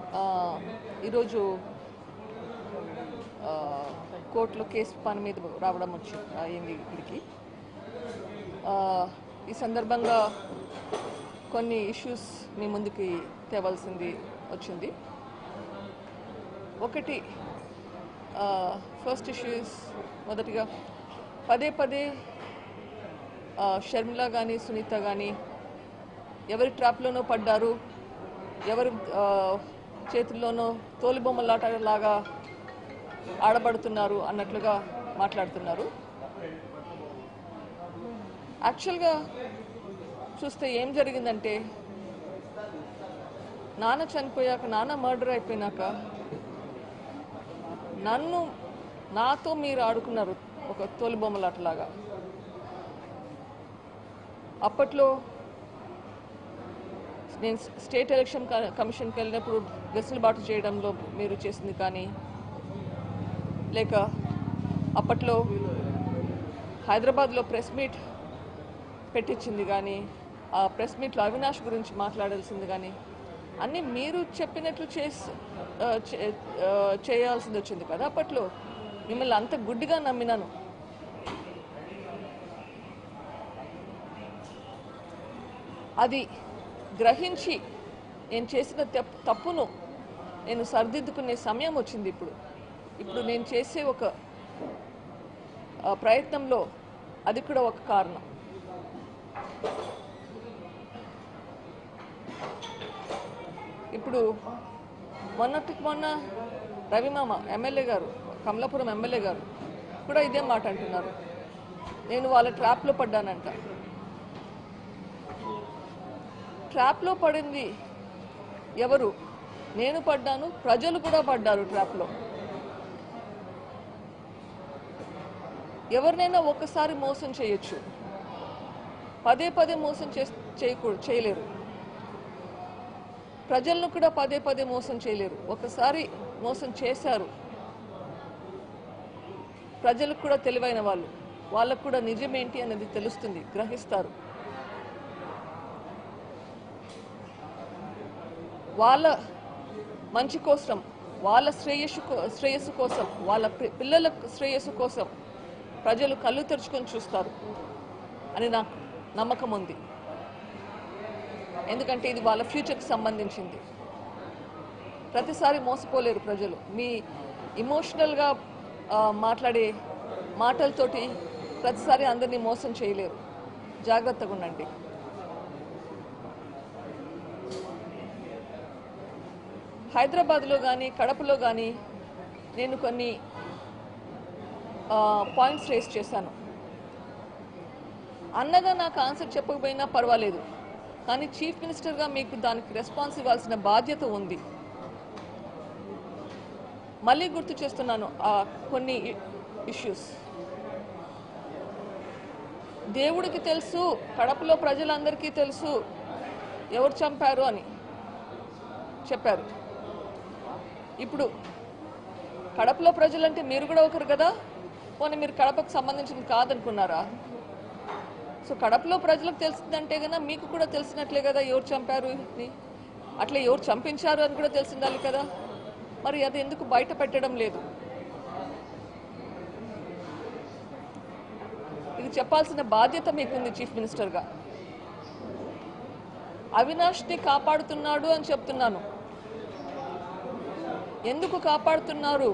ఆ, ఈరోజు ఆ, కోర్టులో కేసు పని మీద రావడం వచ్చి అయింది ఇక్కడికి ఆ, ఈ సందర్భంగా కొన్ని ఇష్యూస్ మీ ముందుకి తేవాల్సింది వచ్చింది ఒకటి ఫస్ట్ ఇష్యూస్ మొదటిగా పదే పదే ఆ, షర్మిల కానీ సునీత కానీ ఎవరి ట్రాప్లోనో పడ్డారు ఎవరి ఆ, చేతుల్లోనో తోలుబొమ్మలాట లాగా ఆడబడుతున్నారు అన్నట్లుగా మాట్లాడుతున్నారు యాక్చువల్గా చూస్తే ఏం జరిగిందంటే నాన్న చనిపోయాక నాన్న మర్డర్ అయిపోయినాక నన్ను నాతో మీరు ఆడుకున్నారు ఒక తోలుబొమ్మలాటలాగా అప్పట్లో నేను స్టేట్ ఎలక్షన్ క- కమిషన్కి వెళ్ళినప్పుడు వెసులుబాటు చేయడంలో మీరు చేసింది కానీ లేక అప్పట్లో హైదరాబాద్లో ప్రెస్ మీట్ పెట్టించింది కానీ ఆ ప్రెస్ మీట్లో అవినాష్ గురించి మాట్లాడాల్సింది కానీ అన్నీ మీరు చెప్పినట్లు చేసి ఆ, చే- ఆ, చేయాల్సింది వచ్చింది కదా అప్పట్లో మిమ్మల్ని అంత గుడ్డిగా నమ్మినాను అది గ్రహించి నేను చేసిన తప్- తప్పును నేను సరిదిద్దుకునే సమయం వచ్చింది ఇప్పుడు ఇప్పుడు నేను చేసే ఒక ఆ, ప్రయత్నంలో అది కూడా ఒక కారణం ఇప్పుడు మొన్నటికి మొన్న రవిమామ ఎమ్మెల్యే గారు కమలాపురం ఎమ్మెల్యే గారు కూడా ఇదే మాట అంటున్నారు నేను వాళ్ళ ట్రాప్లో పడ్డానంట ట్రాప్లో పడింది ఎవరు నేను పడ్డాను ప్రజలు కూడా పడ్డారు ట్రాప్లో ఎవరినైనా ఒక్కసారి మోసం చేయొచ్చు పదే పదే మోసం చేస్- చేయకూ చేయలేరు ప్రజలను కూడా పదే పదే మోసం చేయలేరు ఒకసారి మోసం చేశారు ప్రజలకు కూడా తెలివైన వాళ్ళు వాళ్ళకు కూడా నిజమేంటి అనేది తెలుస్తుంది గ్రహిస్తారు వాళ్ళ మంచి కోసం వాళ్ళ శ్రేయస్సు కో- శ్రేయస్సు కోసం వాళ్ళ పి- పిల్లల శ్రేయస్సు కోసం ప్రజలు కళ్ళు తెరుచుకొని చూస్తారు అని నాకు నమ్మకం ఉంది ఎందుకంటే ఇది వాళ్ళ ఫ్యూచర్కి సంబంధించింది ప్రతిసారి మోసపోలేరు ప్రజలు మీ ఇమోషనల్గా మాట్లాడే మాటలతోటి ప్రతిసారి అందరినీ మోసం చేయలేరు జాగ్రత్తగా ఉండండి హైదరాబాద్లో కానీ కడపలో కానీ నేను కొన్ని పాయింట్స్ రేస్ చేశాను అన్నగా నాకు ఆన్సర్ చెప్పకపోయినా పర్వాలేదు కానీ చీఫ్ మినిస్టర్గా మీకు దానికి రెస్పాన్స్ ఇవ్వాల్సిన బాధ్యత ఉంది మళ్ళీ గుర్తు చేస్తున్నాను ఆ కొన్ని ఇష్యూస్ దేవుడికి తెలుసు కడపలో ప్రజలందరికీ తెలుసు ఎవరు చంపారు అని చెప్పారు ఇప్పుడు కడపలో ప్రజలంటే మీరు కూడా ఒకరు కదా పోనీ మీరు కడపకు సంబంధించింది కాదనుకున్నారా సో కడపలో ప్రజలకు తెలిసిందంటే కదా మీకు కూడా తెలిసినట్లే కదా ఎవరు చంపారు అని అట్లా ఎవరు చంపించారు అని కూడా తెలిసిండాలి కదా మరి అది ఎందుకు బయట పెట్టడం లేదు ఇది చెప్పాల్సిన బాధ్యత మీకుంది చీఫ్ మినిస్టర్గా అవినాష్ని కాపాడుతున్నాడు అని చెప్తున్నాను ఎందుకు కాపాడుతున్నారు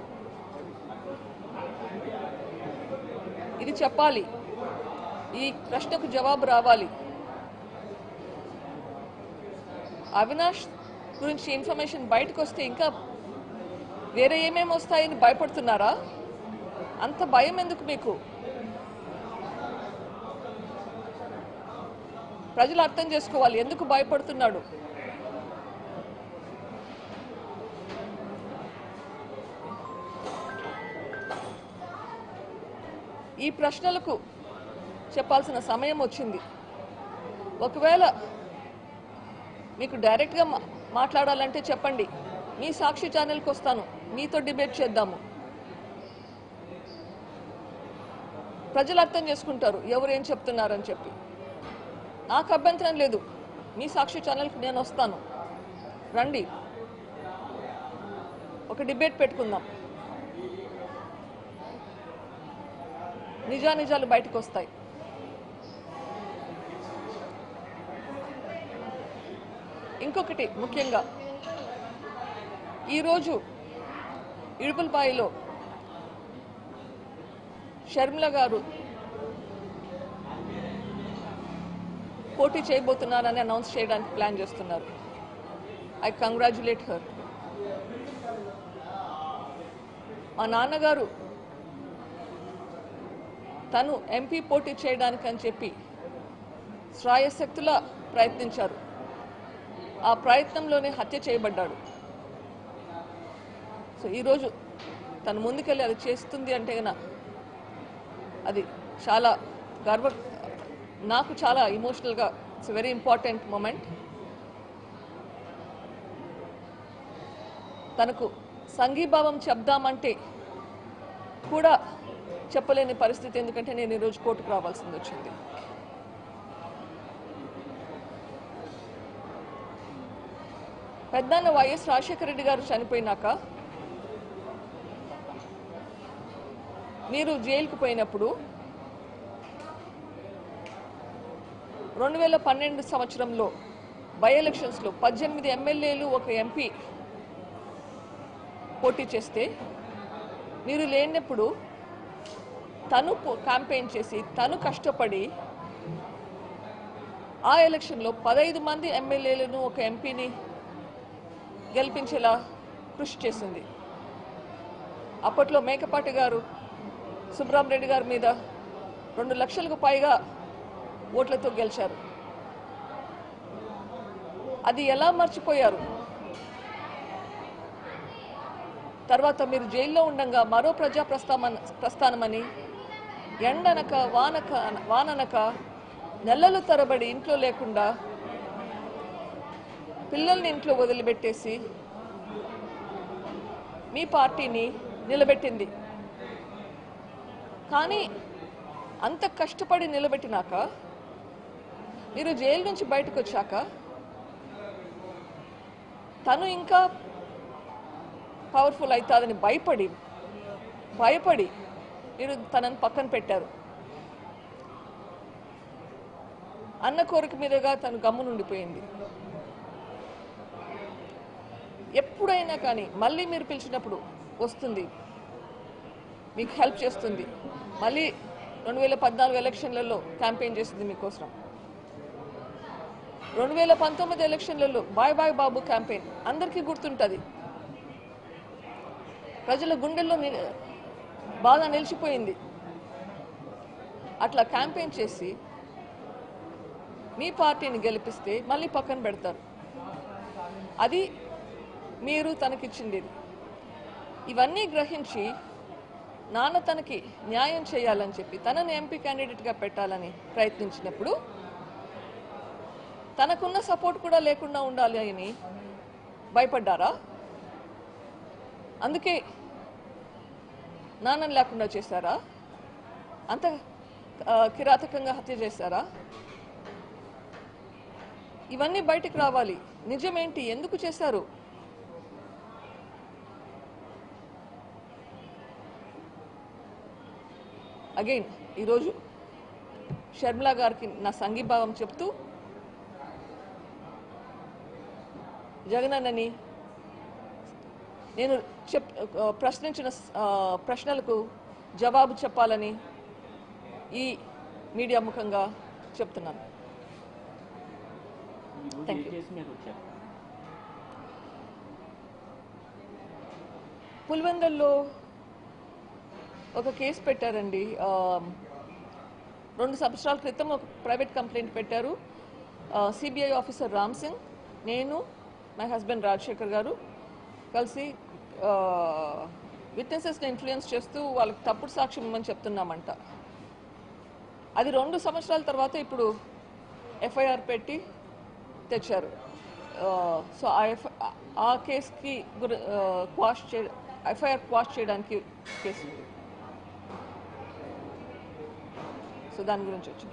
ఇది చెప్పాలి ఈ ప్రశ్నకు జవాబు రావాలి అవినాష్ గురించి ఇన్ఫర్మేషన్ బయటకు వస్తే ఇంకా వేరే ఏమేమి వస్తాయని భయపడుతున్నారా అంత భయం ఎందుకు మీకు ప్రజలు అర్థం చేసుకోవాలి ఎందుకు భయపడుతున్నాడు ఈ ప్రశ్నలకు చెప్పాల్సిన సమయం వచ్చింది ఒకవేళ మీకు డైరెక్ట్గా మా- మాట్లాడాలంటే చెప్పండి మీ సాక్షి ఛానల్కి వస్తాను మీతో డిబేట్ చేద్దాము ప్రజలు అర్థం చేసుకుంటారు ఎవరు ఏం చెప్తున్నారని చెప్పి నాకు అభ్యంతరం లేదు మీ సాక్షి ఛానల్కి నేను వస్తాను రండి ఒక డిబేట్ పెట్టుకుందాం నిజానిజాలు బయటకు వస్తాయి ఇంకొకటి ముఖ్యంగా ఈరోజు ఇడుపులపాయిలో షర్మిల గారు పోటీ చేయబోతున్నారని అనౌన్స్ చేయడానికి ప్లాన్ చేస్తున్నారు ఐ కంగ్రాచులేట్ హర్ మా నాన్నగారు తను ఎంపీ పోటీ చేయడానికి అని చెప్పి శ్రాయశక్తులా ప్రయత్నించారు ఆ ప్రయత్నంలోనే హత్య చేయబడ్డాడు సో ఈరోజు తను ముందుకెళ్ళి అది చేస్తుంది అంటే గన అది చాలా గర్వ నాకు చాలా ఇమోషనల్గా ఇట్స్ వెరీ ఇంపార్టెంట్ మూమెంట్ తనకు సంఘీభావం చెప్దామంటే కూడా చెప్పలేని పరిస్థితి ఎందుకంటే నేను ఈరోజు కోర్టుకు రావాల్సింది వచ్చింది పెద్దన్న వైఎస్ రాజశేఖర రెడ్డి గారు చనిపోయినాక మీరు జైలుకు పోయినప్పుడు రెండు వేల పన్నెండు సంవత్సరంలో బై ఎలక్షన్స్లో పద్దెనిమిది ఎమ్మెల్యేలు ఒక ఎంపీ పోటీ చేస్తే మీరు లేనప్పుడు తను క్యాంపెయిన్ చేసి తను కష్టపడి ఆ ఎలక్షన్లో పదహైదు మంది ఎమ్మెల్యేలను ఒక ఎంపీని గెలిపించేలా కృషి చేసింది అప్పట్లో మేకపాటి గారు సుబ్రహ్మరెడ్డి గారి మీద రెండు లక్షలకు పైగా ఓట్లతో గెలిచారు అది ఎలా మర్చిపోయారు తర్వాత మీరు జైల్లో ఉండగా మరో ప్రజా ప్రస్థాన ప్రస్థానమని ఎండనక వానక వాననక నెలలు తరబడి ఇంట్లో లేకుండా పిల్లల్ని ఇంట్లో వదిలిపెట్టేసి మీ పార్టీని నిలబెట్టింది కానీ అంత కష్టపడి నిలబెట్టినాక మీరు జైలు నుంచి బయటకు వచ్చాక తను ఇంకా పవర్ఫుల్ అవుతుందని భయపడి భయపడి మీరు తనని పక్కన పెట్టారు అన్న కోరిక మీదుగా తను గమ్మునుండిపోయింది ఎప్పుడైనా కానీ మళ్ళీ మీరు పిలిచినప్పుడు వస్తుంది మీకు హెల్ప్ చేస్తుంది మళ్ళీ రెండు వేల పద్నాలుగు ఎలక్షన్లలో క్యాంపెయిన్ చేస్తుంది మీకోసం రెండు వేల పంతొమ్మిది ఎలక్షన్లలో బాయ్ బాయ్ బాబు క్యాంపెయిన్ అందరికీ గుర్తుంటుంది ప్రజల గుండెల్లో ని- బాగా నిలిచిపోయింది అట్లా క్యాంపెయిన్ చేసి మీ పార్టీని గెలిపిస్తే మళ్ళీ పక్కన పెడతారు అది మీరు తనకిచ్చింది ఇవన్నీ గ్రహించి నాన్న తనకి న్యాయం చేయాలని చెప్పి తనని ఎంపీ క్యాండిడేట్గా పెట్టాలని ప్రయత్నించినప్పుడు తనకున్న సపోర్ట్ కూడా లేకుండా ఉండాలి అని భయపడ్డారా అందుకే నాన్నని లేకుండా చేశారా అంత ఆ, కిరాతకంగా హత్య చేశారా ఇవన్నీ బయటికి రావాలి నిజమేంటి ఎందుకు చేశారు అగైన్ ఈరోజు షర్మిల గారికి నా సంఘీభావం చెప్తూ జగనన్నని నేను చెప్ ఆ, ప్రశ్నించిన ఆ, ప్రశ్నలకు జవాబు చెప్పాలని ఈ మీడియా ముఖంగా చెప్తున్నాను ఈరోజు Thank ఏ you. కేసు మీద వచ్చారు పులివెందల్లో ఒక కేసు పెట్టారండి ఆ, రెండు సంవత్సరాల క్రితం ఒక ప్రైవేట్ కంప్లైంట్ పెట్టారు సిబిఐ ఆఫీసర్ రామ్ సింగ్ నేను మై హస్బెండ్ రాజశేఖర్ గారు కలిసి విట్నెసెస్ని ఇన్ఫ్లుయెన్స్ చేస్తూ వాళ్ళకి తప్పుడు సాక్ష్యం ఇవ్వమని చెప్తున్నామంట అది రెండు సంవత్సరాల తర్వాత ఇప్పుడు ఎఫ్ఐఆర్ పెట్టి తెచ్చారు సో ఆ ఎఫ్ ఆ కేసుకి గురి క్వాష్ చే ఎఫ్ఐఆర్ క్వాష్ చేయడానికి కేసు సో దాని గురించి వచ్చింది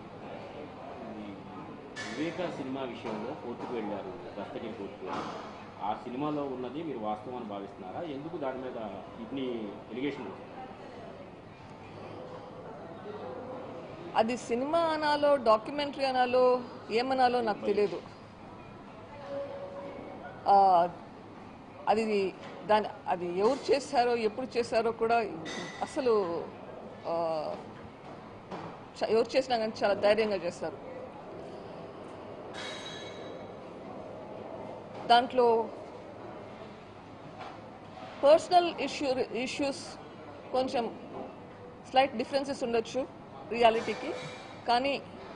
ఈ వివేక సినిమా విషయంలో కోర్టుకు వెళ్ళారు దస్తగిరి కోర్టుకు వెళ్ళారు ఆ సినిమాలో ఉన్నది మీరు వాస్తవం అని భావిస్తున్నారా ఎందుకు దాని మీద ఇన్ని ఎలిగేషన్ అది సినిమా అనాలో డాక్యుమెంటరీ అనాలో ఏమనాలో నాకు తెలియదు ఆ, అది దాని అది ఎవరు చేశారో ఎప్పుడు చేశారో కూడా అసలు ఆ, చ- ఎవరు చేసినా కానీ చాలా ధైర్యంగా చేస్తారు దాంట్లో పర్సనల్ ఇష్యూ ఇష్యూస్ కొంచెం స్లైట్ డిఫరెన్సెస్ ఉండొచ్చు రియాలిటీకి కానీ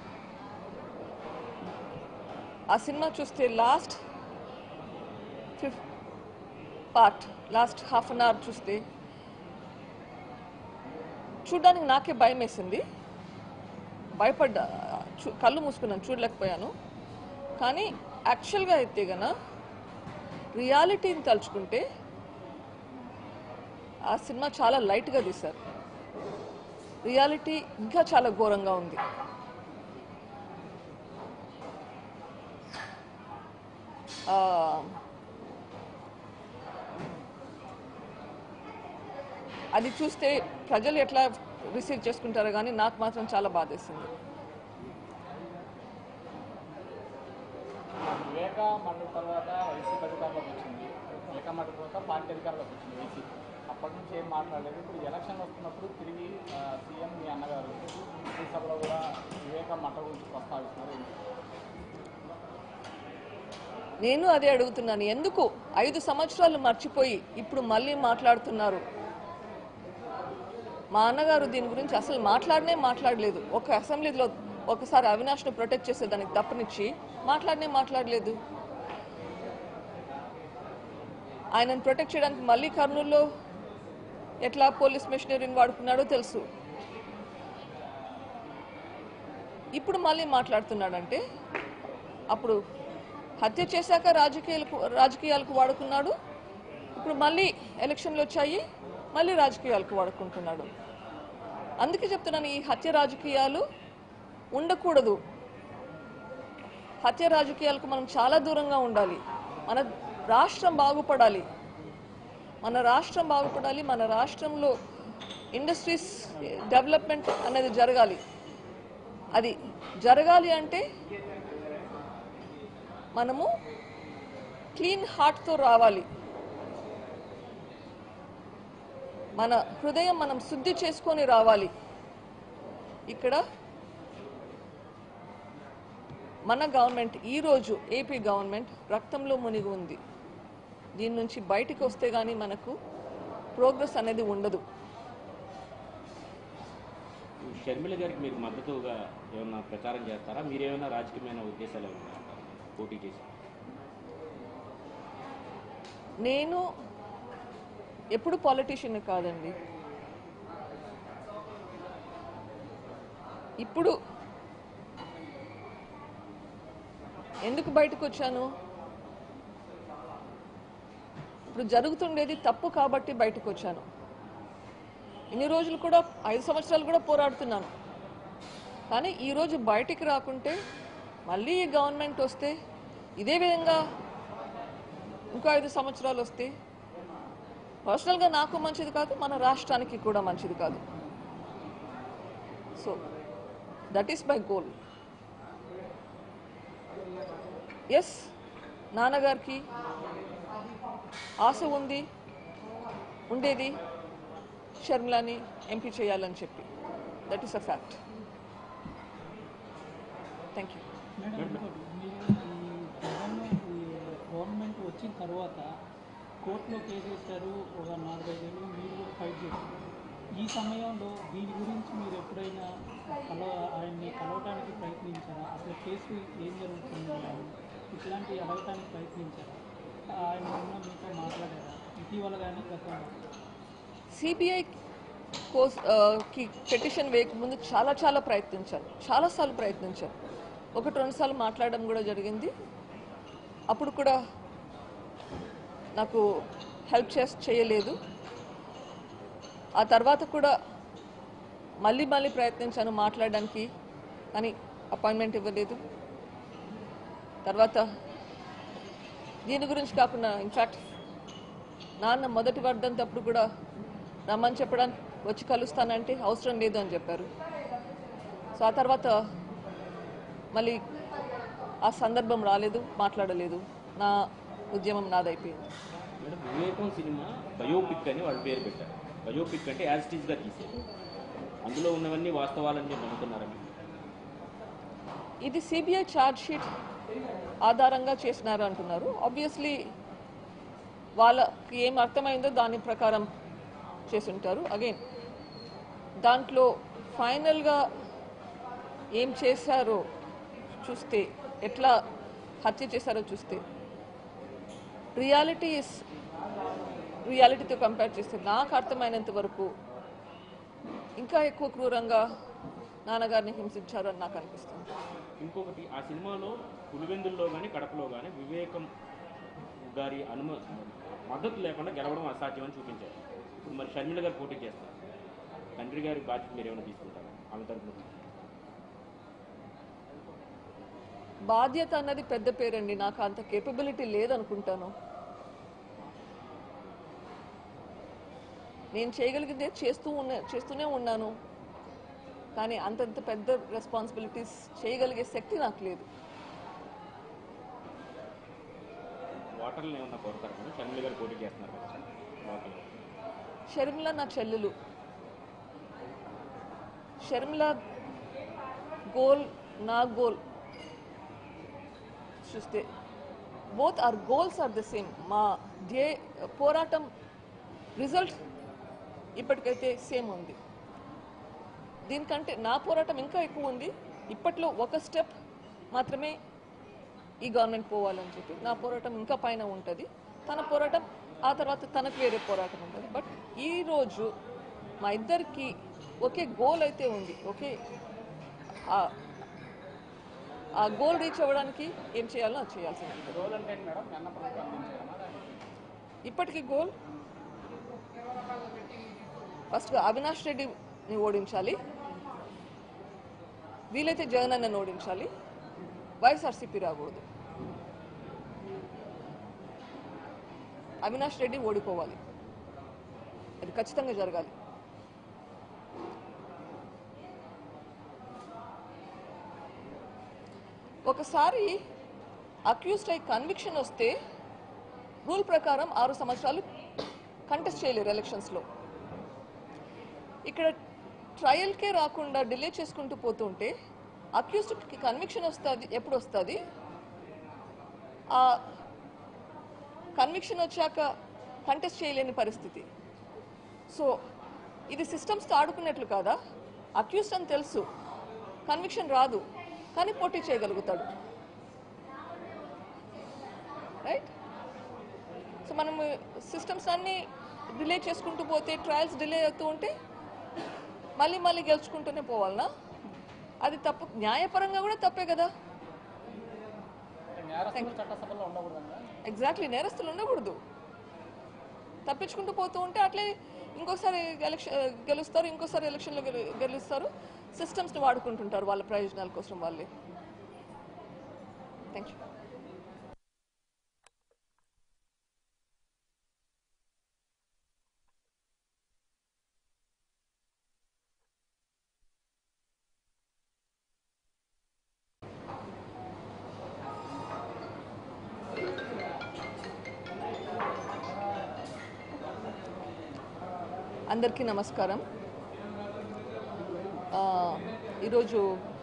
ఆ సినిమా చూస్తే లాస్ట్ ఫిఫ్ part last half an hour చూస్తే చూడ్డానికి నాకే భయం వేసింది భయపడ్డా చూ కళ్ళు మూసుకున్నాను చూడలేకపోయాను కానీ యాక్చువల్గా అయితే గన రియాలిటీని తలుచుకుంటే ఆ సినిమా చాలా లైట్గా తీశారు రియాలిటీ ఇంకా చాలా ఘోరంగా ఉంది ఆ, అది చూస్తే ప్రజలు ఎట్లా రిసీవ్ చేసుకుంటారో కానీ నాకు మాత్రం చాలా బాధేసింది వివేక మండలి తర్వాత వైసీపీ అధికారంలోకి వచ్చింది వివేక మండలి తర్వాత పార్టీ అధికారంలోకి వచ్చింది వైసీపీ అప్పటి నుంచి ఏం మాట్లాడలేదు ఇప్పుడు ఎలక్షన్ వస్తున్నప్పుడు తిరిగి ఆ, సీఎం మీ అన్నగారు ఈ సభలో కూడా వివేక మంట గురించి ప్రస్తావిస్తున్నారు ఏంటి? నేను అదే అడుగుతున్నాను ఎందుకు ఐదు సంవత్సరాలు మర్చిపోయి ఇప్పుడు మళ్ళీ మాట్లాడుతున్నారు మా అన్నగారు దీని గురించి అసలు మాట్లాడనే మాట్లాడలేదు ఒక అసెంబ్లీలో ఒకసారి అవినాష్ను ప్రొటెక్ట్ చేసేదానికి తప్పనిచ్చి మాట్లాడనే మాట్లాడలేదు ఆయనను ప్రొటెక్ట్ చేయడానికి మళ్ళీ కర్నూలులో ఎట్లా పోలీస్ మెషినరీని వాడుకున్నాడో తెలుసు ఇప్పుడు మళ్ళీ మాట్లాడుతున్నాడంటే అప్పుడు హత్య చేశాక రాజకీయాలకు రాజకీయాలకు వాడుకున్నాడు ఇప్పుడు మళ్ళీ ఎలక్షన్లు వచ్చాయి మళ్ళీ రాజకీయాలకు వాడుకుంటున్నాడు అందుకే చెప్తున్నాను ఈ హత్య రాజకీయాలు ఉండకూడదు హత్య రాజకీయాలకు మనం చాలా దూరంగా ఉండాలి మన రాష్ట్రం బాగుపడాలి మన రాష్ట్రం బాగుపడాలి మన రాష్ట్రంలో ఇండస్ట్రీస్ డెవలప్మెంట్ అనేది జరగాలి అది జరగాలి అంటే మనము క్లీన్ హార్ట్తో రావాలి మన హృదయం మనం శుద్ధి చేసుకొని రావాలి ఇక్కడ మన గవర్నమెంట్ ఈరోజు ఏపీ గవర్నమెంట్ రక్తంలో మునిగి ఉంది దీని నుంచి బయటికి వస్తే కానీ మనకు ప్రోగ్రెస్ అనేది ఉండదు షర్మిల గారికి మీరు మద్దతుగా ఏమన్నా ప్రచారం చేస్తారా మీరేమైనా రాజకీయమైన ఉద్దేశాలు ఏమైనా పోటీ చేసి నేను ఎప్పుడు పాలిటీషియన్ కాదండి ఇప్పుడు ఎందుకు బయటకు వచ్చాను ఇప్పుడు జరుగుతుండేది తప్పు కాబట్టి బయటకు వచ్చాను ఇన్ని రోజులు కూడా ఐదు సంవత్సరాలు కూడా పోరాడుతున్నాను కానీ ఈరోజు బయటికి రాకుంటే మళ్ళీ ఈ గవర్నమెంట్ వస్తే ఇదే విధంగా ఇంకో ఐదు సంవత్సరాలు వస్తే పర్సనల్గా నాకు మంచిది కాదు మన రాష్ట్రానికి కూడా మంచిది కాదు so that is my goal yes నాన్నగారికి ఆశ ఉంది ఉండేది షర్మిలాని ఎంపీ చేయాలని చెప్పి that is a fact thank you madam ఇంకోటి మీరు ఈ జగన్ ఈ గవర్నమెంట్ వచ్చిన తర్వాత కోర్టులో కేసు వేశారు ఒక నాలుగైదేళ్ళు మీరు కూడా ఫైట్ చేశారు ఈ సమయంలో దీని గురించి మీరు ఎప్పుడైనా కలవ ఆయన్ని కలవటానికి ప్రయత్నించారా అసలు కేసు ఏం జరుగుతుంది అని ఇట్లాంటి అడగటానికి ప్రయత్నించారా ఆయన ఉన్న మీతో మాట్లాడారా ఇటీవల కానీ గతంలో సిబిఐ కోస్ ఆ, కి పెటిషన్ వేయకముందు చాలా చాలా ప్రయత్నించాను చాలాసార్లు ప్రయత్నించాను ఒకటి రెండు సార్లు మాట్లాడడం కూడా జరిగింది అప్పుడు కూడా నాకు హెల్ప్ చేసి చేయలేదు ఆ తర్వాత కూడా మళ్ళీ మళ్ళీ ప్రయత్నించాను మాట్లాడడానికి కానీ అపాయింట్మెంట్ ఇవ్వలేదు తర్వాత దీని గురించి కాకుండా ఇన్ఫ్యాక్ట్ నాన్న మొదటి వర్ధంతప్పుడు కూడా రమ్మని చెప్పడానికి వచ్చి కలుస్తానంటే అవసరం లేదు అని చెప్పారు సో ఆ తర్వాత మళ్ళీ ఆ సందర్భం రాలేదు మాట్లాడలేదు నా ఉద్యమం నాదైపోయింది మేడం వివేకం సినిమా బయోపిక్ అని వాళ్ళు పేరు పెట్టారు బయోపిక్ అంటే యాజ్ ఇట్ ఈస్గా తీసేది అందులో ఉన్నవన్నీ వాస్తవాలని మీరు నమ్ముతున్నారా మీరు? ఇది సిబిఐ ఛార్జ్ షీట్ ఆధారంగా చేసినారు అంటున్నారు ఆబ్వియస్లీ వాళ్ళకి ఏం అర్థమైందో దాని ప్రకారం చేసుంటారు అగైన్ దాంట్లో ఫైనల్గా ఏం చేశారో చూస్తే ఎట్లా హత్య చేశారో చూస్తే రియాలిటీ ఇస్ రియాలిటీతో కంపేర్ చేస్తే నాకు అర్థమైనంత వరకు ఇంకా ఎక్కువ క్రూరంగా నాన్నగారిని హింసించారు అని నాకు అనిపిస్తుంది ఇంకొకటి ఆ సినిమాలో పులివెందుల్లో కానీ కడపలో కానీ వివేకం గారి అనుమ మద్దతు లేకుండా గెలవడం అసాధ్యమని చూపించారు ఇప్పుడు మరి షర్మిల గారు పోటీ చేస్తారు తండ్రి గారి బాధ్యత మీరు ఏమైనా తీసుకుంటారా ఆమె తరపున బాధ్యత అన్నది పెద్ద పేరండి నాకు అంత కేపబిలిటీ లేదనుకుంటాను నేను చేయగలిగిందే చేస్తూ ఉన్న చేస్తూనే ఉన్నాను కానీ అంతంత పెద్ద రెస్పాన్సిబిలిటీస్ చేయగలిగే శక్తి నాకు లేదు ఓటర్లు ఏమన్నా కోరుతారు మేడం షర్మిల గారు పోటీ చేస్తున్నారు కదా లోకల్ షర్మిల నా చెల్లెలు షర్మిల గోల్ నా గోల్ చూస్తే both are goals are the same మా ధ్యే పోరాటం రిజల్ట్ ఇప్పటికైతే సేమ్ ఉంది దీనికంటే నా పోరాటం ఇంకా ఎక్కువ ఉంది ఇప్పట్లో ఒక స్టెప్ మాత్రమే ఈ గవర్నమెంట్ పోవాలని చెప్పి నా పోరాటం ఇంకా పైన ఉంటుంది తన పోరాటం ఆ తర్వాత తనకు వేరే పోరాటం ఉంటుంది బట్ ఈ రోజు మా ఇద్దరికి ఒకే గోల్ అయితే ఉంది ఒకే ఆ- ఆ గోల్ రీచ్ అవ్వడానికి ఏం చేయాలో అది చేయాల్సింది రోల్ అంటే ఏంటి మేడం మీ అన్న ప్రభుత్వం అందించారన్నా దానికి ఇప్పటికీ గోల్ ఫస్ట్గా అవినాష్ రెడ్డిని ఓడించాలి వీలైతే జగన్ అన్నని ఓడించాలి వైఎస్ఆర్సీపీ రాకూడదు అవినాష్ రెడ్డి ఓడిపోవాలి అది ఖచ్చితంగా జరగాలి ఒకసారి అక్యూస్డ్ అయి కన్విక్షన్ వస్తే రూల్ ప్రకారం ఆరు సంవత్సరాలు కంటెస్ట్ చేయలేరు ఎలక్షన్స్లో ఇక్కడ ట్రయల్కే రాకుండా డిలే చేసుకుంటూ పోతుంటే అక్యూస్డ్కి కన్విక్షన్ వస్తుంది ఎప్పుడు వస్తుంది ఆ కన్విక్షన్ వచ్చాక కంటెస్ట్ చేయలేని పరిస్థితి సో ఇది సిస్టమ్స్తో ఆడుకున్నట్లు కాదా అక్యూస్డ్ అని తెలుసు కన్విక్షన్ రాదు కానీ పోటీ చేయగలుగుతాడు రైట్ సో మనం సిస్టమ్స్ అన్ని డిలే చేసుకుంటూ పోతే ట్రయల్స్ డిలే అవుతూ ఉంటే మళ్ళీ మళ్ళీ గెలుచుకుంటూనే పోవాలనా అది తప్పు న్యాయపరంగా కూడా తప్పే కదా అంటే నేరస్తులు చట్టసభలో ఉండకూడదండి ఎగ్జాక్ట్లీ నేరస్తులు ఉండకూడదు తప్పించుకుంటూ పోతూ ఉంటే అట్లే ఇంకోసారి ఎలక్షన్ గెలుస్తారు ఇంకోసారి ఎలక్షన్లో గెలు గెలుస్తారు సిస్టమ్స్ని వాడుకుంటుంటారు వాళ్ళ ప్రయోజనాల కోసం వాళ్ళే థ్యాంక్ యూ అందరికీ నమస్కారం ఆ, ఈరోజు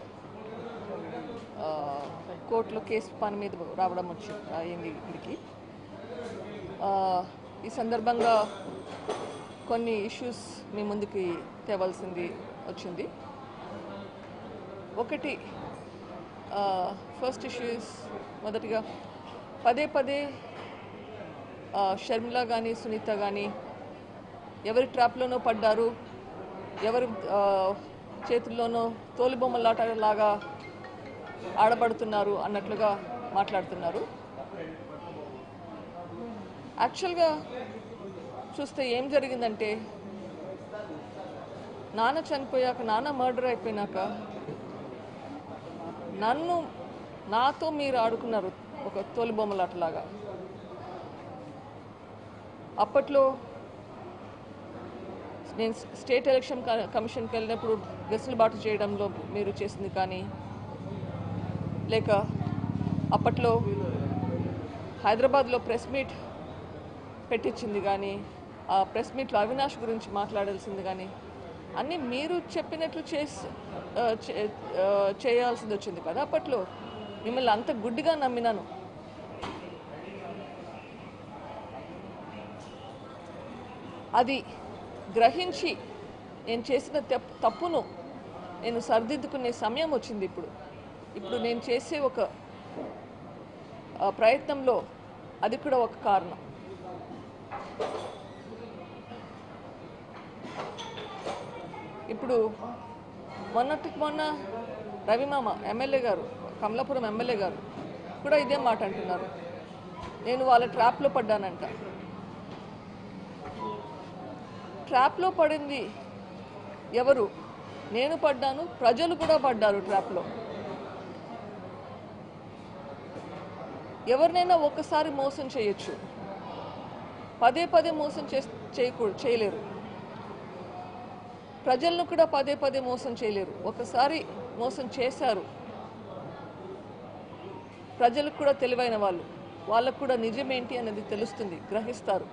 ఆ, కోర్టులో కేసు పని మీద రావడం వచ్చి అయింది ఇక్కడికి ఆ, ఈ సందర్భంగా కొన్ని ఇష్యూస్ మీ ముందుకి తేవాల్సింది వచ్చింది ఒకటి ఫస్ట్ ఇష్యూస్ మొదటిగా పదే పదే ఆ, షర్మిల కానీ సునీత కానీ ఎవరి ట్రాప్లోనో పడ్డారు ఎవరి ఆ, చేతుల్లోనో తోలుబొమ్మలాటలాగా ఆడబడుతున్నారు అన్నట్లుగా మాట్లాడుతున్నారు యాక్చువల్గా చూస్తే ఏం జరిగిందంటే నాన్న చనిపోయాక నాన్న మర్డర్ అయిపోయినాక నన్ను నాతో మీరు ఆడుకున్నారు ఒక తోలుబొమ్మలాటలాగా అప్పట్లో నేను స్టేట్ ఎలక్షన్ క- కమిషన్కి వెళ్ళినప్పుడు వెసులుబాటు చేయడంలో మీరు చేసింది కానీ లేక అప్పట్లో హైదరాబాద్లో ప్రెస్ మీట్ పెట్టించింది కానీ ఆ ప్రెస్ మీట్లో అవినాష్ గురించి మాట్లాడాల్సింది కానీ అన్నీ మీరు చెప్పినట్లు చేసి ఆ, చే- ఆ, చేయాల్సింది వచ్చింది కదా అప్పట్లో మిమ్మల్ని అంత గుడ్డిగా నమ్మినాను అది గ్రహించి నేను చేసిన తప్- తప్పును నేను సరిదిద్దుకునే సమయం వచ్చింది ఇప్పుడు ఇప్పుడు నేను చేసే ఒక ఆ, ప్రయత్నంలో అది కూడా ఒక కారణం ఇప్పుడు మొన్నటికి మొన్న రవిమామ ఎమ్మెల్యే గారు కమలాపురం ఎమ్మెల్యే గారు కూడా ఇదే మాట అంటున్నారు నేను వాళ్ళ ట్రాప్లో పడ్డానంట ట్రాప్లో పడింది ఎవరు నేను పడ్డాను ప్రజలు కూడా పడ్డారు ట్రాప్లో ఎవరినైనా ఒక్కసారి మోసం చేయొచ్చు పదే పదే మోసం చే చేయకూ చేయలేరు ప్రజలను కూడా పదే పదే మోసం చేయలేరు ఒకసారి మోసం చేశారు ప్రజలకు కూడా తెలివైన వాళ్ళు వాళ్ళకు కూడా నిజమేంటి అనేది తెలుస్తుంది గ్రహిస్తారు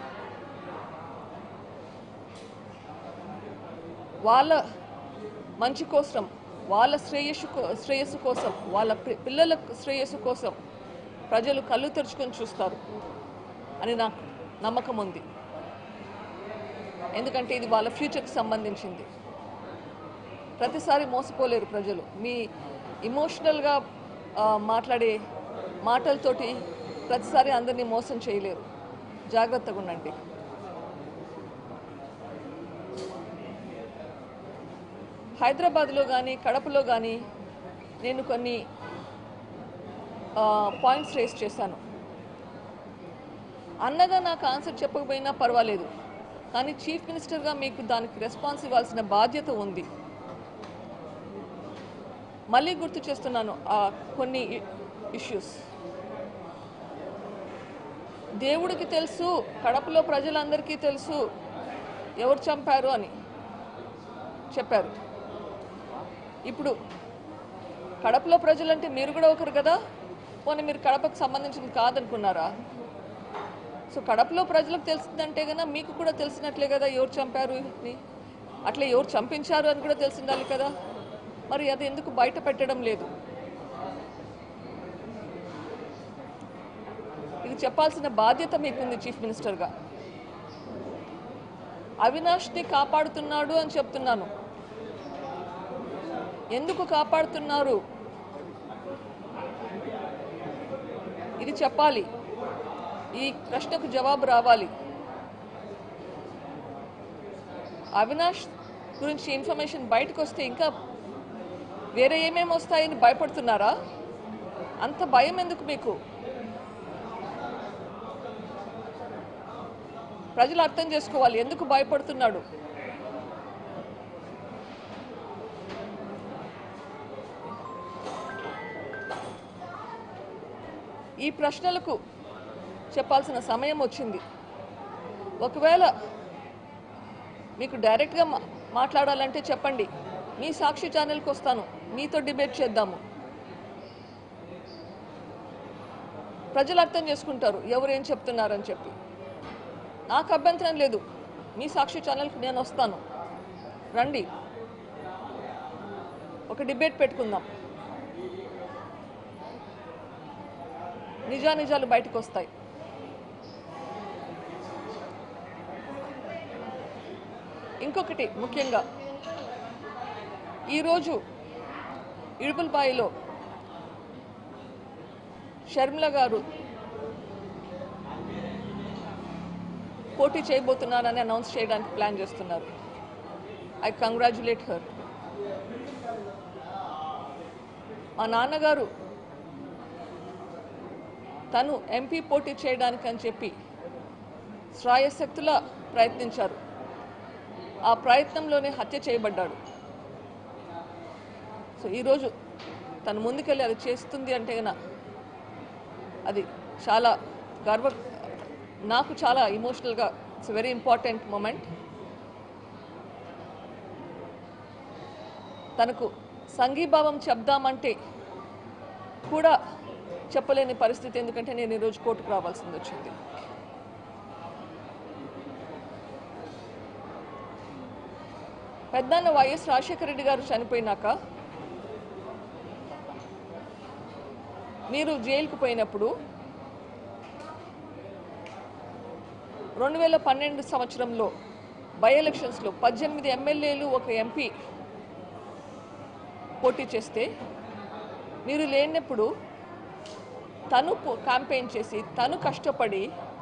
వాళ్ళ మంచి కోసం వాళ్ళ శ్రేయస్సు కో- శ్రేయస్సు కోసం వాళ్ళ పి- పిల్లల శ్రేయస్సు కోసం ప్రజలు కళ్ళు తెరుచుకొని చూస్తారు అని నాకు నమ్మకం ఉంది ఎందుకంటే ఇది వాళ్ళ ఫ్యూచర్కి సంబంధించింది ప్రతిసారి మోసపోలేరు ప్రజలు మీ ఇమోషనల్గా మాట్లాడే మాటలతోటి ప్రతిసారి అందరినీ మోసం చేయలేరు జాగ్రత్తగా ఉండండి హైదరాబాద్లో కానీ కడపలో కానీ నేను కొన్ని పాయింట్స్ రేస్ చేశాను అన్నగా నాకు ఆన్సర్ చెప్పకపోయినా పర్వాలేదు కానీ చీఫ్ మినిస్టర్గా మీకు దానికి రెస్పాన్స్ ఇవ్వాల్సిన బాధ్యత ఉంది మళ్ళీ గుర్తు చేస్తున్నాను ఆ కొన్ని ఇష్యూస్ దేవుడికి తెలుసు కడపలో ప్రజలందరికీ తెలుసు ఎవరు చంపారు అని చెప్పారు ఇప్పుడు కడపలో ప్రజలంటే మీరు కూడా ఒకరు కదా పోనీ మీరు కడపకు సంబంధించింది కాదనుకున్నారా సో కడపలో ప్రజలకు తెలిసిందంటే కదా మీకు కూడా తెలిసినట్లే కదా ఎవరు చంపారు అని అట్లా ఎవరు చంపించారు అని కూడా తెలిసిండాలి కదా మరి అది ఎందుకు బయట పెట్టడం లేదు ఇది చెప్పాల్సిన బాధ్యత మీకుంది చీఫ్ మినిస్టర్గా అవినాష్ని కాపాడుతున్నాడు అని చెప్తున్నాను ఎందుకు కాపాడుతున్నారు ఇది చెప్పాలి ఈ ప్రశ్నకు జవాబు రావాలి అవినాష్ గురించి ఇన్ఫర్మేషన్ బయటకు వస్తే ఇంకా వేరే ఏమేమి వస్తాయని భయపడుతున్నారా అంత భయం ఎందుకు మీకు ప్రజలు అర్థం చేసుకోవాలి ఎందుకు భయపడుతున్నాడు ఈ ప్రశ్నలకు చెప్పాల్సిన సమయం వచ్చింది ఒకవేళ మీకు డైరెక్ట్గా మా- మాట్లాడాలంటే చెప్పండి మీ సాక్షి ఛానల్కి వస్తాను మీతో డిబేట్ చేద్దాము ప్రజలు అర్థం చేసుకుంటారు ఎవరు ఏం చెప్తున్నారని చెప్పి నాకు అభ్యంతరం లేదు మీ సాక్షి ఛానల్కి నేను వస్తాను రండి ఒక డిబేట్ పెట్టుకుందాం నిజానిజాలు బయటకు వస్తాయి ఇంకొకటి ముఖ్యంగా ఈరోజు ఇడుపులపాయిలో షర్మిల గారు పోటీ చేయబోతున్నానని అనౌన్స్ చేయడానికి ప్లాన్ చేస్తున్నారు ఐ కంగ్రాచులేట్ హర్ మా నాన్నగారు తను ఎంపీ పోటీ చేయడానికి అని చెప్పి శ్రాయశక్తులా ప్రయత్నించారు ఆ ప్రయత్నంలోనే హత్య చేయబడ్డాడు సో ఈరోజు తను ముందుకెళ్ళి అది చేస్తుంది అంటే గన అది చాలా గర్వ నాకు చాలా ఇమోషనల్గా ఇట్స్ వెరీ ఇంపార్టెంట్ మూమెంట్ తనకు సంఘీభావం చెప్దామంటే కూడా చెప్పలేని పరిస్థితి ఎందుకంటే నేను ఈరోజు కోర్టుకు రావాల్సింది వచ్చింది పెద్దన్న వైఎస్ రాజశేఖర రెడ్డి గారు చనిపోయినాక మీరు జైలుకు పోయినప్పుడు రెండు వేల పన్నెండు సంవత్సరంలో బై ఎలక్షన్స్లో పద్దెనిమిది ఎమ్మెల్యేలు ఒక ఎంపీ పోటీ చేస్తే మీరు లేనప్పుడు తను క్యాంపెయిన్ చేసి తను కష్టపడి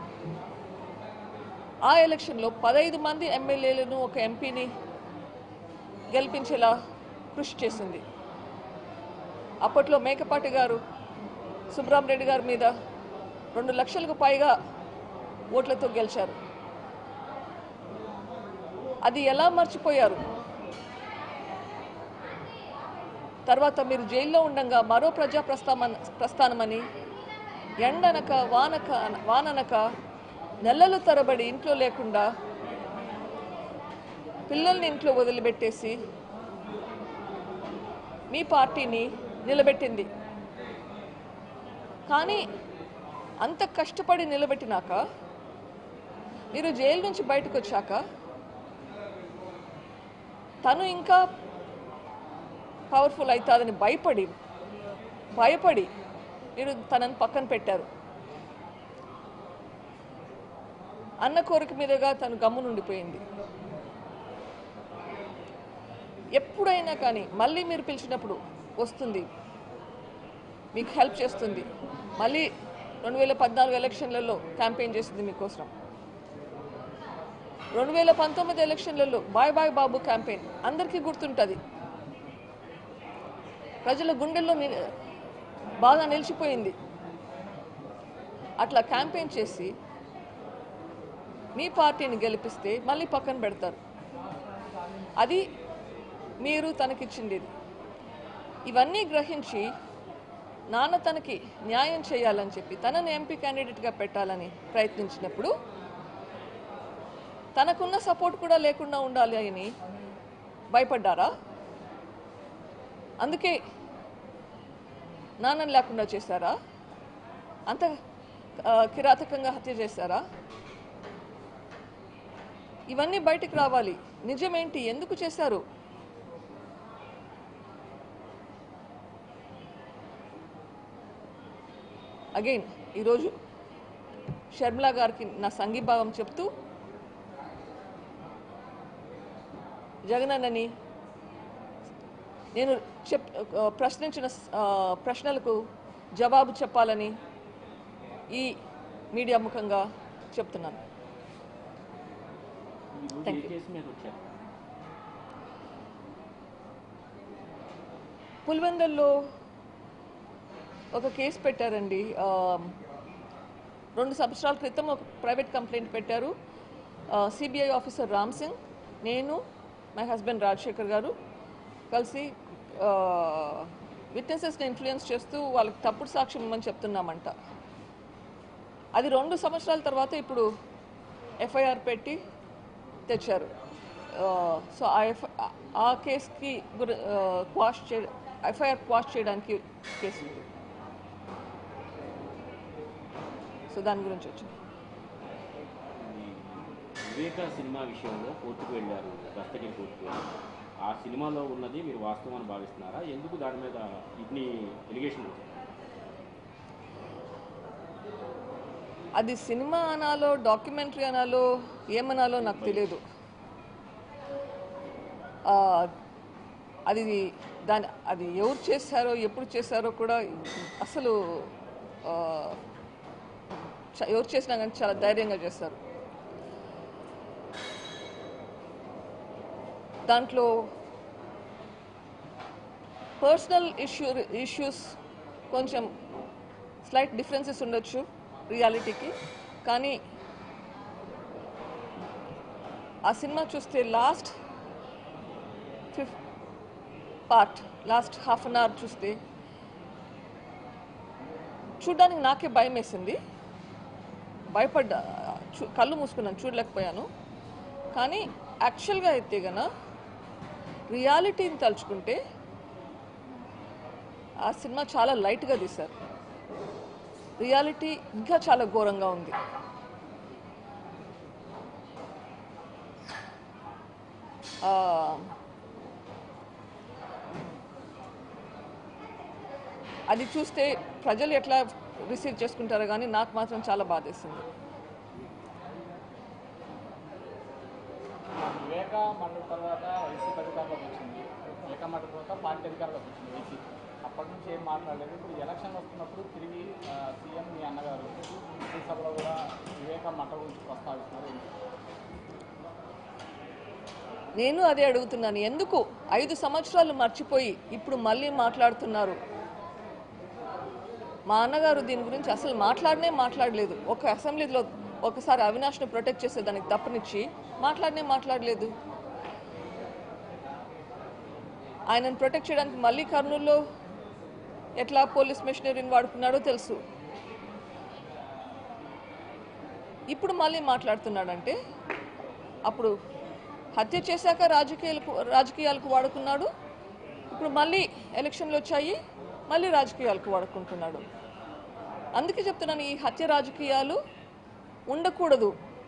ఆ ఎలక్షన్లో పదహైదు మంది ఎమ్మెల్యేలను ఒక ఎంపీని గెలిపించేలా కృషి చేసింది అప్పట్లో మేకపాటి గారు సుబ్రహ్మరెడ్డి గారి మీద రెండు లక్షలకు పైగా ఓట్లతో గెలిచారు అది ఎలా మర్చిపోయారు తర్వాత మీరు జైల్లో ఉండగా మరో ప్రజా ప్రస్థాన ప్రస్థానమని ఎండనక వానక వాననక నెలలు తరబడి ఇంట్లో లేకుండా పిల్లల్ని ఇంట్లో వదిలిపెట్టేసి మీ పార్టీని నిలబెట్టింది కానీ అంత కష్టపడి నిలబెట్టినాక మీరు జైలు నుంచి బయటకు వచ్చాక తను ఇంకా పవర్ఫుల్ అవుతుందని భయపడి భయపడి మీరు తనని పక్కన పెట్టారు అన్న కోరిక మీదుగా తను గమ్మునుండిపోయింది ఎప్పుడైనా కానీ మళ్ళీ మీరు పిలిచినప్పుడు వస్తుంది మీకు హెల్ప్ చేస్తుంది మళ్ళీ రెండు వేల పద్నాలుగు ఎలక్షన్లలో క్యాంపెయిన్ చేసింది మీకోసం రెండు వేల పంతొమ్మిది ఎలక్షన్లలో బాయ్ బాయ్ బాబు క్యాంపెయిన్ అందరికీ గుర్తుంటుంది ప్రజల గుండెల్లో ని- బాగా నిలిచిపోయింది అట్లా క్యాంపెయిన్ చేసి మీ పార్టీని గెలిపిస్తే మళ్ళీ పక్కన పెడతారు అది మీరు తనకిచ్చింది ఇది. ఇవన్నీ గ్రహించి నాన్న తనకి న్యాయం చేయాలని చెప్పి తనని ఎంపీ క్యాండిడేట్గా పెట్టాలని ప్రయత్నించినప్పుడు తనకున్న సపోర్ట్ కూడా లేకుండా ఉండాలి అని భయపడ్డారా అందుకే నాన్నని లేకుండా చేశారా అంత ఆ, కిరాతకంగా హత్య చేశారా ఇవన్నీ బయటికి రావాలి నిజమేంటి ఎందుకు చేశారు అగైన్ ఈరోజు షర్మిల గారికి నా సంఘీభావం చెప్తూ జగనన్నని నేను చెప్ ఆ, ప్రశ్నించిన ఆ, ప్రశ్నలకు జవాబు చెప్పాలని ఈ మీడియా ముఖంగా చెప్తున్నాను ఈరోజు Thank ఏ you. కేసు మీద వచ్చారు పులివెందల్లో ఒక కేసు పెట్టారండి ఆ, రెండు సంవత్సరాల క్రితం ఒక ప్రైవేట్ కంప్లైంట్ పెట్టారు సిబిఐ ఆఫీసర్ రామ్ సింగ్ నేను మై హస్బెండ్ రాజశేఖర్ గారు కలిసి విట్నెసెస్ని ఇన్ఫ్లుయెన్స్ చేస్తూ వాళ్ళకి తప్పుడు సాక్ష్యం ఇవ్వమని చెప్తున్నామంట అది రెండు సంవత్సరాల తర్వాత ఇప్పుడు ఎఫ్ఐఆర్ పెట్టి తెచ్చారు సో ఆ ఎఫ్ ఆ కేసుకి గురి క్వాష్ చే ఎఫ్ఐఆర్ క్వాష్ చేయడానికి కేసు సో దాని గురించి వచ్చింది ఈ వివేక సినిమా విషయంలో కోర్టుకు వెళ్ళారు దస్తగిరి కోర్టుకు వెళ్ళారు ఆ సినిమాలో ఉన్నది మీరు వాస్తవం అని భావిస్తున్నారా ఎందుకు దాని మీద ఇన్ని ఎలిగేషన్ వచ్చాయి అది సినిమా అనాలో డాక్యుమెంటరీ అనాలో ఏమనాలో నాకు తెలియదు ఆ, అది దాని అది ఎవరు చేశారో ఎప్పుడు చేశారో కూడా అసలు ఆ, చ- ఎవరు చేసినా కానీ చాలా ధైర్యంగా చేస్తారు దాంట్లో పర్సనల్ ఇష్యూ ఇష్యూస్ కొంచెం స్లైట్ డిఫరెన్సెస్ ఉండొచ్చు రియాలిటీకి కానీ ఆ సినిమా చూస్తే లాస్ట్ ఫిఫ్ part last half an hour చూస్తే చూడ్డానికి నాకే భయం వేసింది భయపడ్డా చూ కళ్ళు మూసుకున్నాను చూడలేకపోయాను కానీ యాక్చువల్గా అయితే గన రియాలిటీని తలుచుకుంటే ఆ సినిమా చాలా లైట్గా తీశారు రియాలిటీ ఇంకా చాలా ఘోరంగా ఉంది ఆ, అది చూస్తే ప్రజలు ఎట్లా రిసీవ్ చేసుకుంటారో కానీ నాకు మాత్రం చాలా బాధేసింది వివేక మండలి తర్వాత వైసీపీ అధికారంలోకి వచ్చింది వివేక మండలి తర్వాత పార్టీ అధికారంలోకి వచ్చింది వైసీపీ అప్పటి నుంచి ఏం మాట్లాడలేదు ఇప్పుడు ఎలక్షన్ వస్తున్నప్పుడు తిరిగి ఆ, సీఎం మీ అన్నగారు ఈ సభలో కూడా వివేక మండలి గురించి ప్రస్తావిస్తున్నారు నేను అదే అడుగుతున్నాను ఎందుకు ఐదు సంవత్సరాలు మర్చిపోయి ఇప్పుడు మళ్ళీ మాట్లాడుతున్నారు మా అన్నగారు దీని గురించి అసలు మాట్లాడనే మాట్లాడలేదు ఒక అసెంబ్లీలో ఒకసారి అవినాష్ను ప్రొటెక్ట్ చేసేదానికి తప్పనిచ్చి మాట్లాడనే మాట్లాడలేదు ఆయనను ప్రొటెక్ట్ చేయడానికి మళ్ళీ కర్నూలులో ఎట్లా పోలీస్ మెషినరీని వాడుకున్నాడో తెలుసు ఇప్పుడు మళ్ళీ మాట్లాడుతున్నాడంటే అప్పుడు హత్య చేశాక రాజకీయాలకు రాజకీయాలకు వాడుకున్నాడు ఇప్పుడు మళ్ళీ ఎలక్షన్లు వచ్చాయి మళ్ళీ రాజకీయాలకు వాడుకుంటున్నాడు అందుకే చెప్తున్నాను ఈ హత్య రాజకీయాలు ఉండకూడదు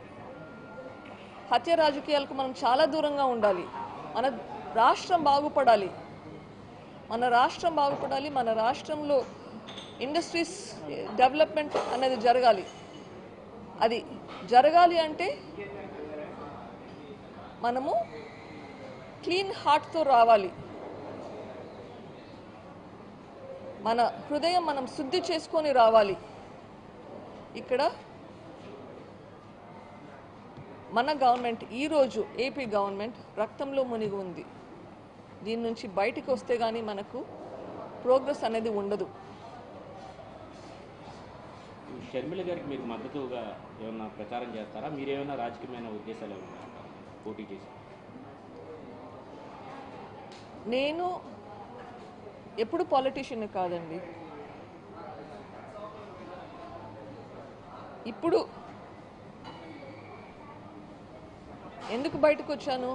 హత్య రాజకీయాలకు మనం చాలా దూరంగా ఉండాలి మన రాష్ట్రం బాగుపడాలి మన రాష్ట్రం బాగుపడాలి మన రాష్ట్రంలో ఇండస్ట్రీస్ డెవలప్మెంట్ అనేది జరగాలి అది జరగాలి అంటే మనము క్లీన్ హార్ట్తో రావాలి మన హృదయం మనం శుద్ధి చేసుకొని రావాలి ఇక్కడ మన గవర్నమెంట్ ఈరోజు ఏపీ గవర్నమెంట్ రక్తంలో మునిగి ఉంది దీని నుంచి బయటికి వస్తే కానీ మనకు ప్రోగ్రెస్ అనేది ఉండదు షర్మిల గారికి మీకు మద్దతుగా ఏమన్నా ప్రచారం చేస్తారా మీరేమైనా రాజకీయమైన ఉద్దేశాలు ఏమన్నా పోటీ చేసి నేను ఎప్పుడు పాలిటీషియన్ కాదండి ఇప్పుడు ఎందుకు బయటకు వచ్చాను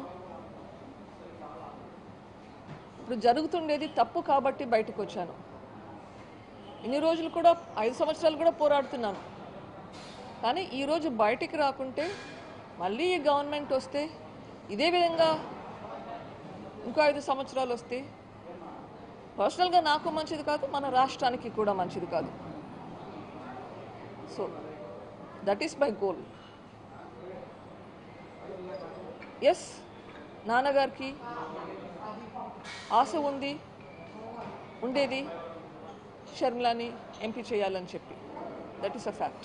ఇప్పుడు జరుగుతుండేది తప్పు కాబట్టి బయటకు వచ్చాను ఇన్ని రోజులు కూడా ఐదు సంవత్సరాలు కూడా పోరాడుతున్నాను కానీ ఈరోజు బయటికి రాకుంటే మళ్ళీ ఈ గవర్నమెంట్ వస్తే ఇదే విధంగా ఇంకో ఐదు సంవత్సరాలు వస్తే పర్సనల్గా నాకు మంచిది కాదు మన రాష్ట్రానికి కూడా మంచిది కాదు so that is my goal yes నాన్నగారికి ఆశ ఉంది ఉండేది షర్మిలాని ఎంపీ చేయాలని చెప్పి that is a fact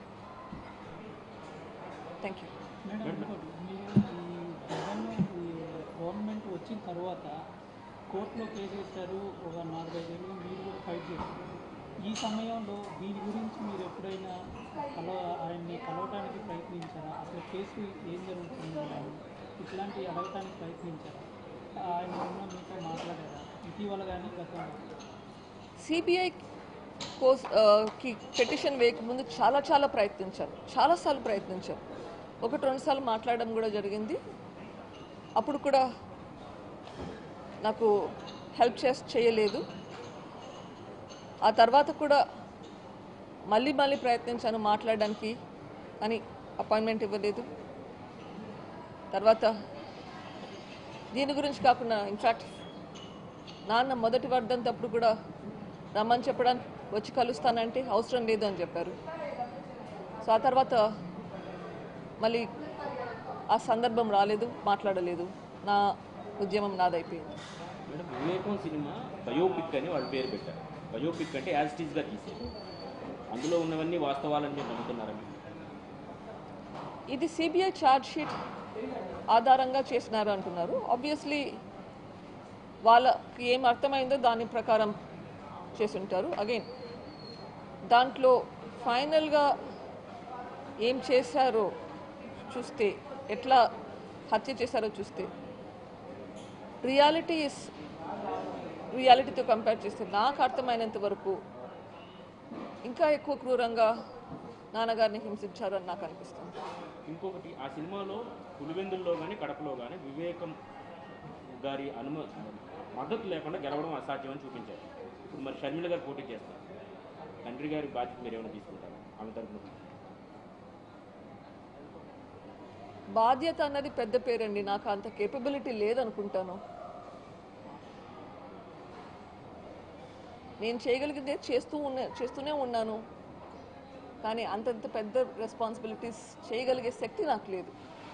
thank you madam ఇంకోటి మీరు ఈ జగన్ ఈ గవర్నమెంట్ వచ్చిన తర్వాత కోర్టులో కేసు వేశారు ఒక నాలుగైదేళ్ళు మీరు కూడా ఫైట్ చేశారు ఈ సమయంలో దీని గురించి మీరు ఎప్పుడైనా కలవ ఆయన్ని కలవటానికి ప్రయత్నించారా అసలు కేసు ఏం జరుగుతుంది అని ఇట్లాంటివి అడగటానికి ప్రయత్నించారా ఆయన ఉన్న మీతో మాట్లాడారా ఇటీవల కానీ గతంలో సిబిఐ కోస్ ఆ, కి పెటిషన్ వేయకముందు చాలా చాలా ప్రయత్నించారు చాలాసార్లు ప్రయత్నించారు ఒకటి రెండు సార్లు మాట్లాడడం కూడా జరిగింది అప్పుడు కూడా నాకు హెల్ప్ చేసి చేయలేదు ఆ తర్వాత కూడా మళ్ళీ మళ్ళీ ప్రయత్నించాను మాట్లాడడానికి కానీ అపాయింట్మెంట్ ఇవ్వలేదు తర్వాత దీని గురించి కాకుండా ఇన్ఫ్యాక్ట్ నాన్న మొదటి వర్ధంతప్పుడు కూడా రమ్మని చెప్పడానికి వచ్చి కలుస్తానంటే అవసరం లేదు అని చెప్పారు సో ఆ తర్వాత మళ్ళీ ఆ సందర్భం రాలేదు మాట్లాడలేదు నా ఉద్యమం నాదైపోయింది మేడం వివేకం సినిమా బయోపిక్ అని వాళ్ళు పేరు పెట్టారు బయోపిక్ అంటే యాజ్ ఇట్ ఈస్గా తీసేది అందులో ఉన్నవన్నీ వాస్తవాలని మీరు నమ్ముతున్నారా మీరు? ఇది సిబిఐ ఛార్జ్ షీట్ ఆధారంగా చేసినారు అంటున్నారు ఆబ్వియస్లీ వాళ్ళకి ఏం అర్థమైందో దాని ప్రకారం చేసి ఉంటారు అగైన్ దాంట్లో ఫైనల్గా ఏం చేశారో చూస్తే ఎట్లా హత్య చేశారో చూస్తే రియాలిటీ ఇస్ రియాలిటీతో కంపేర్ చేస్తే నాకు అర్థమైనంత వరకు ఇంకా ఎక్కువ క్రూరంగా నాన్నగారిని హింసించారని నాకు అనిపిస్తుంది ఇంకొకటి ఆ సినిమాలో పులివెందుల్లో కానీ కడపలో కానీ వివేకం గారి అనుమ మద్దతు లేకుండా గెలవడం అసాధ్యం అని చూపించారు ఇప్పుడు మరి షర్మిల గారు పోటీ చేస్తారు తండ్రి గారి బాధ్యత మీరు ఏమైనా తీసుకుంటారు ఆమె తరపున బాధ్యత అన్నది పెద్ద పేరండి నాకు అంత కేపబిలిటీ లేదనుకుంటాను నేను చేయగలిగిందే చేస్తూ ఉన్న చేస్తూనే ఉన్నాను కానీ అంతంత పెద్ద రెస్పాన్సిబిలిటీస్ చేయగలిగే శక్తి నాకు లేదు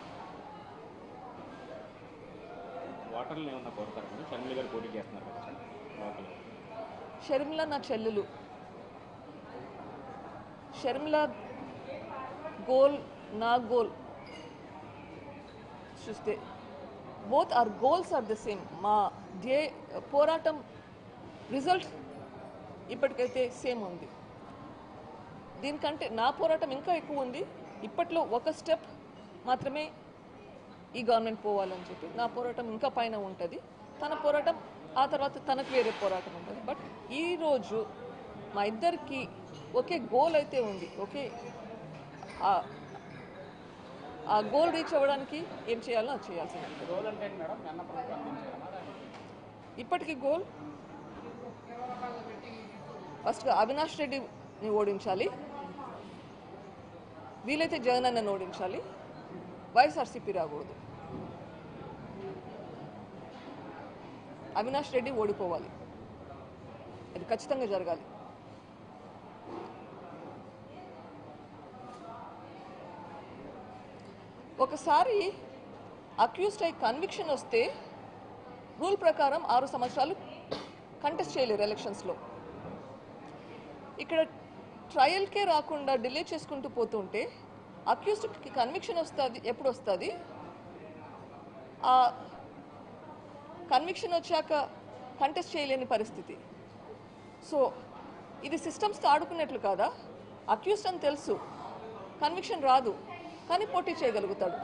ఓటర్లు ఏమన్నా కోరుతారు మీరు షర్మిల గారు పోటీ చేస్తున్నారు కదా లోకల్ షర్మిల నా చెల్లెలు షర్మిల గోల్ నా గోల్ చూస్తే both are goals are the same మా ధ్యే పోరాటం రిజల్ట్ ఇప్పటికైతే సేమ్ ఉంది దీనికంటే నా పోరాటం ఇంకా ఎక్కువ ఉంది ఇప్పట్లో ఒక స్టెప్ మాత్రమే ఈ గవర్నమెంట్ పోవాలని చెప్పి నా పోరాటం ఇంకా పైన ఉంటుంది తన పోరాటం ఆ తర్వాత తనకు వేరే పోరాటం ఉంటుంది బట్ ఈ రోజు మా ఇద్దరికి ఒకే గోల్ అయితే ఉంది ఒకే ఆ- ఆ గోల్ రీచ్ అవ్వడానికి ఏం చేయాలో అది చేయాల్సింది రోజు అంటే ఏంటి మేడం మీ అన్న ప్రభుత్వం అందించారమ్మా దానికి ఇప్పటికి గోల్ ఫస్ట్గా అవినాష్ రెడ్డిని ఓడించాలి వీలైతే జగన్ అన్నని ఓడించాలి వైఎస్ఆర్సీపీ రాకూడదు అవినాష్ రెడ్డి ఓడిపోవాలి అది ఖచ్చితంగా జరగాలి ఒకసారి అక్యూస్డ్ అయి కన్విక్షన్ వస్తే రూల్ ప్రకారం ఆరు సంవత్సరాలు కంటెస్ట్ చేయలేరు ఎలక్షన్స్లో ఇక్కడ ట్రయల్కే రాకుండా డిలే చేసుకుంటూ పోతుంటే అక్యూస్డ్కి కన్విక్షన్ వస్తుంది ఎప్పుడు వస్తుంది ఆ కన్విక్షన్ వచ్చాక కంటెస్ట్ చేయలేని పరిస్థితి సో ఇది సిస్టమ్స్తో ఆడుకున్నట్లు కాదా అక్యూస్డ్ అని తెలుసు కన్విక్షన్ రాదు కానీ పోటీ చేయగలుగుతాడు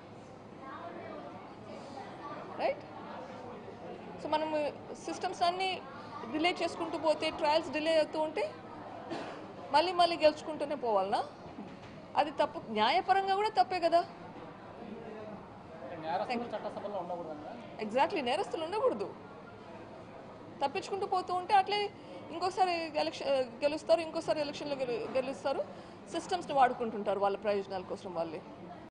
రైట్ సో మనం సిస్టమ్స్ అన్ని డిలే చేసుకుంటూ పోతే ట్రయల్స్ డిలే అవుతూ ఉంటే మళ్ళీ మళ్ళీ గెలుచుకుంటూనే పోవాలనా అది తప్పు న్యాయపరంగా కూడా తప్పే కదా అంటే నేరస్తులు చట్టసభలో ఉండకూడదండి ఎగ్జాక్ట్లీ నేరస్తులు ఉండకూడదు తప్పించుకుంటూ పోతూ ఉంటే అట్లే ఇంకోసారి ఎలక్షన్ గెలుస్తారు ఇంకోసారి ఎలక్షన్లో గెలు గెలుస్తారు సిస్టమ్స్ని వాడుకుంటుంటారు వాళ్ళ ప్రయోజనాల కోసం వాళ్ళే